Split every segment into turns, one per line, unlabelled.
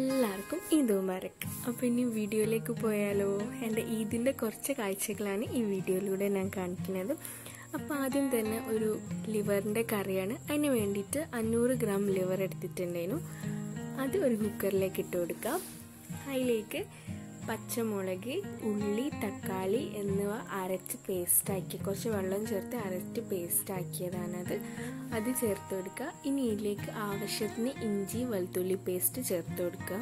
എല്ലാവർക്കും ഈദ് മുബാരക്ക് അപ്പോൾ ഇനി വീഡിയോയിലേക്ക് പോയാലോ എൻ്റെ ഈദിൻ്റെ കുറച്ച് കാഴ്ചകളാണ് ഈ വീഡിയോയിലൂടെ ഞാൻ കാണിക്കുന്നത് അപ്പോൾ ആദ്യം തന്നെ ഒരു ലിവറിൻ്റെ കറിയാണ് അതിന് വേണ്ടിയിട്ട് അഞ്ഞൂറ് ഗ്രാം ലിവർ എടുത്തിട്ടുണ്ടായിരുന്നു അത് ഒരു കുക്കറിലേക്ക് ഇട്ട് കൊടുക്കാം അതിലേക്ക് പച്ചമുളക് ഉള്ളി തക്കാളി എന്നിവ അരച്ച് പേസ്റ്റാക്കി കുറച്ച് വെള്ളം ചേർത്ത് അരച്ച് പേസ്റ്റാക്കിയതാണത് അത് ചേർത്ത് കൊടുക്കുക ഇനി ഇതിലേക്ക് ആവശ്യത്തിന് ഇഞ്ചി വെളുത്തുള്ളി പേസ്റ്റ് ചേർത്ത് കൊടുക്കുക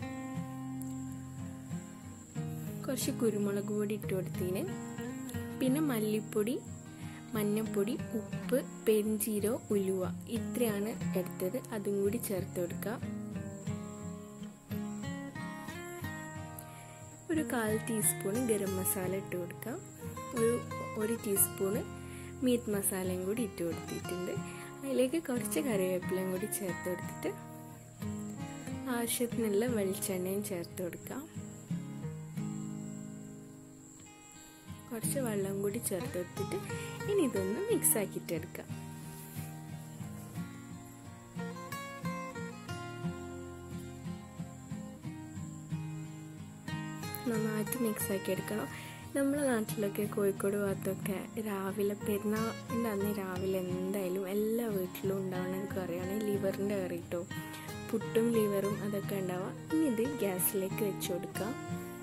കുറച്ച് കുരുമുളക് പൊടി ഇട്ട് കൊടുത്തതിന് പിന്നെ മല്ലിപ്പൊടി മഞ്ഞൾപ്പൊടി ഉപ്പ് പെരിഞ്ചീരോ ഉലുവ ഇത്രയാണ് എടുത്തത് അതും കൂടി ചേർത്ത് കൊടുക്കുക ഒരു കാൽ ടീസ്പൂൺ ഗരം മസാല ഇട്ട് കൊടുക്കാം ഒരു ഒരു ടീസ്പൂണ് മീറ്റ് മസാലയും കൂടി ഇട്ട് കൊടുത്തിട്ടുണ്ട് അതിലേക്ക് കുറച്ച് കറിവേപ്പിലയും കൂടി ചേർത്ത് കൊടുത്തിട്ട് ആവശ്യത്തിനുള്ള വെളിച്ചെണ്ണയും ചേർത്ത് കൊടുക്കാം കുറച്ച് വെള്ളം കൂടി ചേർത്ത് കൊടുത്തിട്ട് ഇനി ഇതൊന്ന് മിക്സ് ആക്കിയിട്ട് എടുക്കാം നന്നായിട്ട് മിക്സ് ആക്കി എടുക്കണം നമ്മുടെ നാട്ടിലൊക്കെ കോഴിക്കോട് ഭാഗത്തൊക്കെ രാവിലെ പെരുന്നാളിൻ്റെ അന്ന് രാവിലെ എന്തായാലും എല്ലാ വീട്ടിലും ഉണ്ടാവുന്ന ഒരു കറിയാണ് ലിവറിൻ്റെ കറി കേട്ടോ പുട്ടും ലിവറും അതൊക്കെ ഉണ്ടാവുക ഇനി ഇത് ഗ്യാസിലേക്ക് വെച്ച് കൊടുക്കാം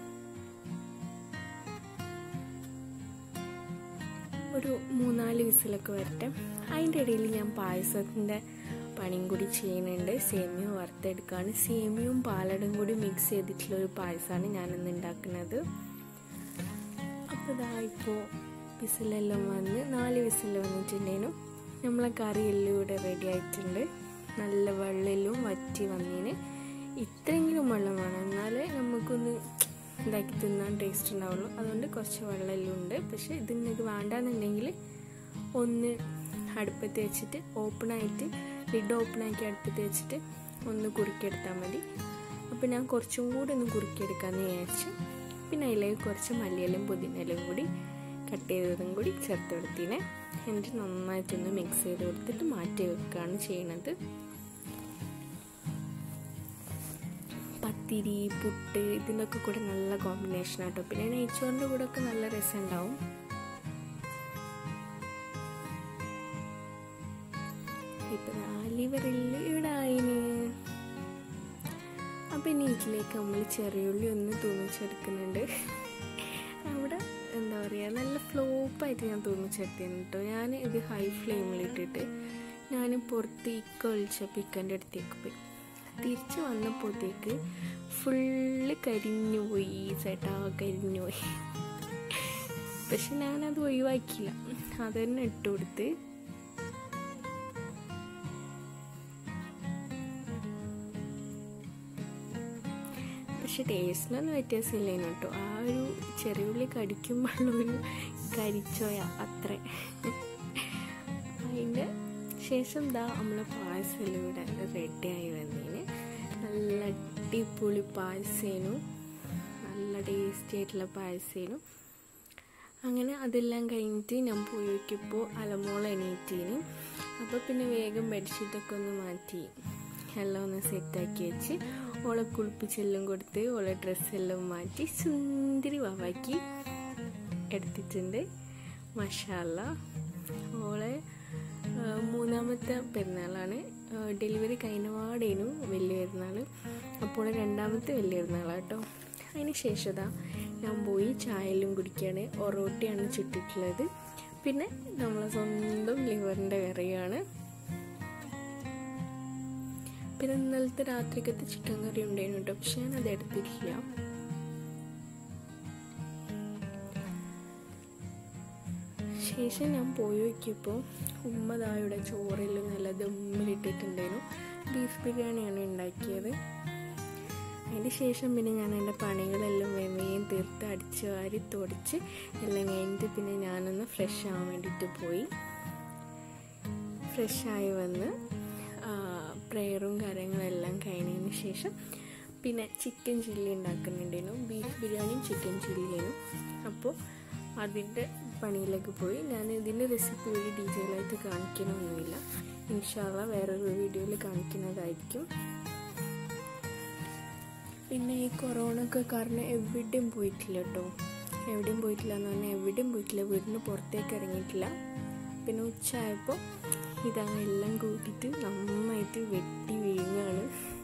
ഒരു മൂന്നാല് വിസിലൊക്കെ വരട്ടെ അതിൻ്റെ ഇടയിൽ ഞാൻ പായസത്തിൻ്റെ പണിയും കൂടി ചെയ്യുന്നുണ്ട് സേമിയ വറുത്തെടുക്കുകയാണ് സേമിയയും പാലടും കൂടി മിക്സ് ചെയ്തിട്ടുള്ള ഒരു പായസമാണ് ഞാനിന്ന് ഉണ്ടാക്കുന്നത് അപ്പോൾ ഇതാ ഇപ്പോൾ വിസിലെല്ലാം വന്ന് നാല് വിസിൽ വന്നിട്ടുണ്ടേനു നമ്മളെ കറിയെല്ലാം ഇവിടെ റെഡി ആയിട്ടുണ്ട് നല്ല വെള്ളമെല്ലാം വറ്റി വന്നതിന് ഇത്രയെങ്കിലും വെള്ളം വേണം എന്നാലേ നമുക്കൊന്ന് ഉണ്ടാക്കി തിന്നാൻ ടേസ്റ്റ് ഉണ്ടാവുള്ളൂ അതുകൊണ്ട് കുറച്ച് വെള്ളമെല്ലാം ഉണ്ട് പക്ഷെ ഇത് നിങ്ങൾക്ക് വേണ്ടാന്നുണ്ടെങ്കിൽ ഒന്ന് അടുപ്പത്ത് വെച്ചിട്ട് ഓപ്പണായിട്ട് ലിഡ് ഓപ്പണാക്കി അടുപ്പത്ത് വെച്ചിട്ട് ഒന്ന് കുറുക്കിയെടുത്താൽ മതി അപ്പോൾ ഞാൻ കുറച്ചും കൂടി ഒന്ന് കുറുക്കിയെടുക്കാമെന്ന് വിചാരിച്ചു പിന്നെ അതിലേക്ക് കുറച്ച് മല്ലിയിലും പുതിനയിലും കൂടി കട്ട് ചെയ്തതും കൂടി ചേർത്ത് കൊടുത്തിനെ എന്നിട്ട് നന്നായിട്ടൊന്ന് മിക്സ് ചെയ്ത് കൊടുത്തിട്ട് മാറ്റി വെക്കുകയാണ് ചെയ്യണത് പത്തിരി പുട്ട് ഇതിനൊക്കെ കൂടെ നല്ല കോമ്പിനേഷൻ ആട്ടോ പിന്നെ നെയ്ച്ചോറിൻ്റെ കൂടെ ഒക്കെ നല്ല രസം ഉണ്ടാവും ഇപ്പൊ ലിവറിൽ ഇടായിന് അപ്പം ഇനി ഇതിലേക്ക് നമ്മൾ ചെറിയുള്ളി ഒന്ന് തൂമിച്ചെടുക്കുന്നുണ്ട് അവിടെ എന്താ പറയുക നല്ല ഫ്ലോപ്പായിട്ട് ഞാൻ തൂമിച്ചെടുത്തിരുന്നു കേട്ടോ ഞാൻ ഇത് ഹൈ ഫ്ലെയിമിലിട്ടിട്ട് ഞാൻ പുറത്ത് ഇക്ക ഒഴിച്ചപ്പോൾ ഇക്കൻ്റെ അടുത്തേക്ക് പോയി തിരിച്ച് വന്നപ്പോഴത്തേക്ക് ഫുള്ള് കരിഞ്ഞു പോയി ചേട്ടാ കരിഞ്ഞു പോയി പക്ഷെ ഞാനത് ഒഴിവാക്കിയില്ല അത് തന്നെ ഇട്ട് കൊടുത്ത് പക്ഷെ ടേസ്റ്റിനൊന്നും വ്യത്യാസമില്ലേനു കേട്ടോ ആ ഒരു ചെറിയുള്ളി കടിക്കുമ്പോഴുള്ളൊരു കരിച്ചോയ അത്ര അതിൻ്റെ ശേഷം ദാ നമ്മൾ പായസമെല്ലാം ഇവിടെ റെഡിയായി വന്നതിന് നല്ല അടിപൊളി പായസേനു നല്ല ടേസ്റ്റി ആയിട്ടുള്ള പായസേനു അങ്ങനെ അതെല്ലാം കഴിഞ്ഞിട്ട് ഞാൻ പോയി നോക്കിയപ്പോൾ അലമോള എണീറ്റീന് അപ്പോൾ പിന്നെ വേഗം ബെഡ്ഷീറ്റൊക്കെ ഒന്ന് മാറ്റി എല്ലാം ഒന്ന് സെറ്റാക്കി വെച്ച് ഓളെ കുളിപ്പിച്ചെല്ലാം കൊടുത്ത് ഓളെ ഡ്രസ്സെല്ലാം മാറ്റി സുന്ദരി വാവാക്കി എടുത്തിട്ടുണ്ട് മഷാല ഓളെ മൂന്നാമത്തെ പെരുന്നാളാണ് ഡെലിവറി കഴിഞ്ഞപാടേനു വലിയ പെരുന്നാൾ അപ്പോൾ രണ്ടാമത്തെ വലിയ പെരുന്നാളാണ് കേട്ടോ അതിന് ശേഷതാ ഞാൻ പോയി ചായയിലും കുടിക്കുകയാണ് ഒറോട്ടിയാണ് ചുറ്റിട്ടുള്ളത് പിന്നെ നമ്മളെ സ്വന്തം ലിവറിൻ്റെ കറിയാണ് പിന്നെ ഇന്നലത്തെ രാത്രിക്കത്തെ ചിക്കൻ കറി ഉണ്ടായിരുന്നു കേട്ടോ പക്ഷെ ഞാൻ അത് എടുത്തിട്ടില്ല ശേഷം ഞാൻ പോയി നോക്കിയപ്പോൾ ഉമ്മതായുടെ ചോറിൽ നല്ല ദമ്മിലിട്ടിട്ടുണ്ടായിരുന്നു ബീഫ് ബിരിയാണിയാണ് ഉണ്ടാക്കിയത് അതിന് ശേഷം പിന്നെ ഞാൻ എൻ്റെ പണികളെല്ലാം വേഗം തീർത്ത് അടിച്ച് വാരി തുടച്ച് എല്ലാം കഴിഞ്ഞിട്ട് പിന്നെ ഞാനൊന്ന് ഫ്രഷ് ആവാൻ വേണ്ടിയിട്ട് പോയി ഫ്രഷായി വന്ന് പ്രെയറും കാര്യങ്ങളെല്ലാം കഴിഞ്ഞതിന് ശേഷം പിന്നെ ചിക്കൻ ചില്ലി ഉണ്ടാക്കുന്നുണ്ടായിരുന്നു ബീഫ് ബിരിയാണിയും ചിക്കൻ ചില്ലിയും അപ്പോൾ അതിൻ്റെ പണിയിലേക്ക് പോയി ഞാൻ ഇതിൻ്റെ റെസിപ്പി ഒരു ഡീറ്റെയിൽ ആയിട്ട് കാണിക്കണമൊന്നുമില്ല ഇൻഷാല്ല വേറൊരു വീഡിയോയിൽ കാണിക്കുന്നതായിരിക്കും പിന്നെ ഈ കൊറോണ ഒക്കെ കാരണം എവിടെയും പോയിട്ടില്ല കേട്ടോ എവിടെയും പോയിട്ടില്ല എന്ന് പറഞ്ഞാൽ എവിടെയും പോയിട്ടില്ല വീടിന് പുറത്തേക്ക് ഇറങ്ങിയിട്ടില്ല പിന്നെ ഉച്ചയായപ്പോൾ ഇതാ എല്ലാം കൂട്ടിയിട്ട് നന്നായിട്ട് വെട്ടി വീഴുകയാണ്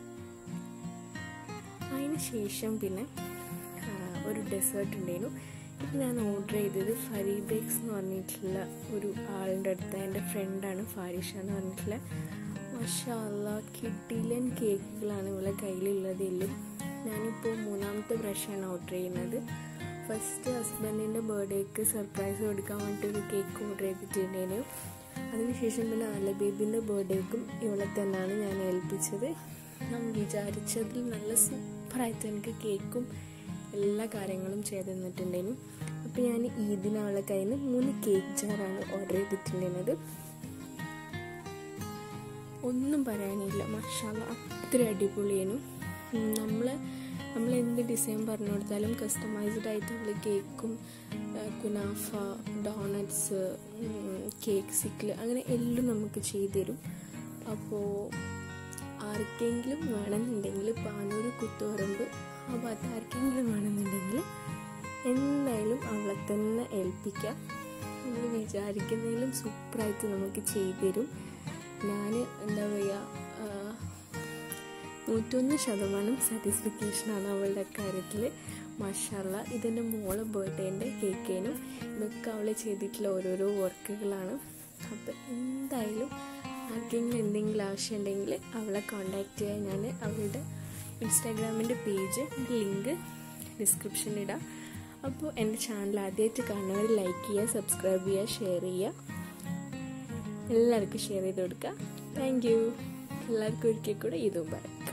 അതിന് ശേഷം പിന്നെ ആ, ഒരു ഡെസേർട്ട് ഉണ്ടായിരുന്നു ഇത് ഞാൻ ഓർഡർ ചെയ്തത് ഫരി ബേക്സ് എന്ന് പറഞ്ഞിട്ടുള്ള ഒരു ആളുടെ അടുത്ത് എൻ്റെ ഫ്രണ്ടാണ് ഫാരിഷ എന്ന് പറഞ്ഞിട്ടുള്ള മഷാല്ല കിട്ടിലൻ കേക്കുകളാണ് ഇവളെ കയ്യിലുള്ളത് എല്ലാം ഞാനിപ്പോൾ മൂന്നാമത്തെ പ്രാവശ്യമാണ് ഓർഡർ ചെയ്യുന്നത് ഫസ്റ്റ് ഹസ്ബൻഡിൻ്റെ ബർത്ത്ഡേക്ക് സർപ്രൈസ് കൊടുക്കാൻ വേണ്ടിയിട്ട് ഒരു കേക്ക് ഓർഡർ ചെയ്തിട്ടുണ്ടായിരുന്നു അതിനുശേഷം പിന്നെ നല്ല ബേബിൻ്റെ ബർത്ത്ഡേക്കും ഇവളെ തന്നെയാണ് ഞാൻ ഏൽപ്പിച്ചത് ഞാൻ വിചാരിച്ചതിൽ നല്ല സൂപ്പറായിട്ട് എനിക്ക് കേക്കും എല്ലാ കാര്യങ്ങളും ചെയ്ത് തന്നിട്ടുണ്ടായിരുന്നു അപ്പോൾ ഞാൻ ഈദിന് അവളെ കയ്യിൽ നിന്ന് മൂന്ന് കേക്ക് ജാറാണ് ഓർഡർ ചെയ്തിട്ടുണ്ടായിരുന്നത് ഒന്നും പറയാനില്ല മഷാല അത്ര അടിപൊളിയേനു നമ്മൾ നമ്മൾ എന്ത് ഡിസൈൻ പറഞ്ഞു കൊടുത്താലും കസ്റ്റമൈസ്ഡ് ആയിട്ട് നമ്മൾ കേക്കും കുനാഫ ഡോണറ്റ്സ് കേക്ക് സിക്കിൾ അങ്ങനെ എല്ലാം നമുക്ക് ചെയ്തു തരും അപ്പോൾ ആർക്കെങ്കിലും വേണമെന്നുണ്ടെങ്കിൽ പാനൂർ കുത്തുപറമ്പ് ആ ഭാഗത്ത് ആർക്കെങ്കിലും വേണമെന്നുണ്ടെങ്കിൽ എന്തായാലും അവളെ തന്നെ ഏൽപ്പിക്കാം നമ്മൾ വിചാരിക്കുന്നതിലും സൂപ്പറായിട്ട് നമുക്ക് ചെയ്തു തരും ഞാൻ എന്താ പറയുക നൂറ്റൊന്ന് ശതമാനം സാറ്റിസ്ഫിക്കേഷനാണ് അവളുടെ കാര്യത്തിൽ മഷാല്ല ഇതെൻ്റെ മോളെ ബർത്ത്ഡേൻ്റെ കേക്കേനും ഇതൊക്കെ അവൾ ചെയ്തിട്ടുള്ള ഓരോരോ വർക്കുകളാണ് അപ്പം എന്തായാലും ആർക്കെങ്കിലും എന്തെങ്കിലും ആവശ്യം ഉണ്ടെങ്കിൽ അവളെ കോണ്ടാക്ട് ചെയ്യാൻ ഞാൻ അവളുടെ ഇൻസ്റ്റാഗ്രാമിൻ്റെ പേജ് ലിങ്ക് ഡിസ്ക്രിപ്ഷനിൽ ഇടാം അപ്പോൾ എൻ്റെ ചാനൽ ആദ്യമായിട്ട് കാണുന്നവർ ലൈക്ക് ചെയ്യുക സബ്സ്ക്രൈബ് ചെയ്യുക ഷെയർ ചെയ്യുക എല്ലാവർക്കും ഷെയർ ചെയ്ത് കൊടുക്കുക താങ്ക് യു എല്ലാവർക്കും ഒരിക്കൽ കൂടെ ഇതും പറയാം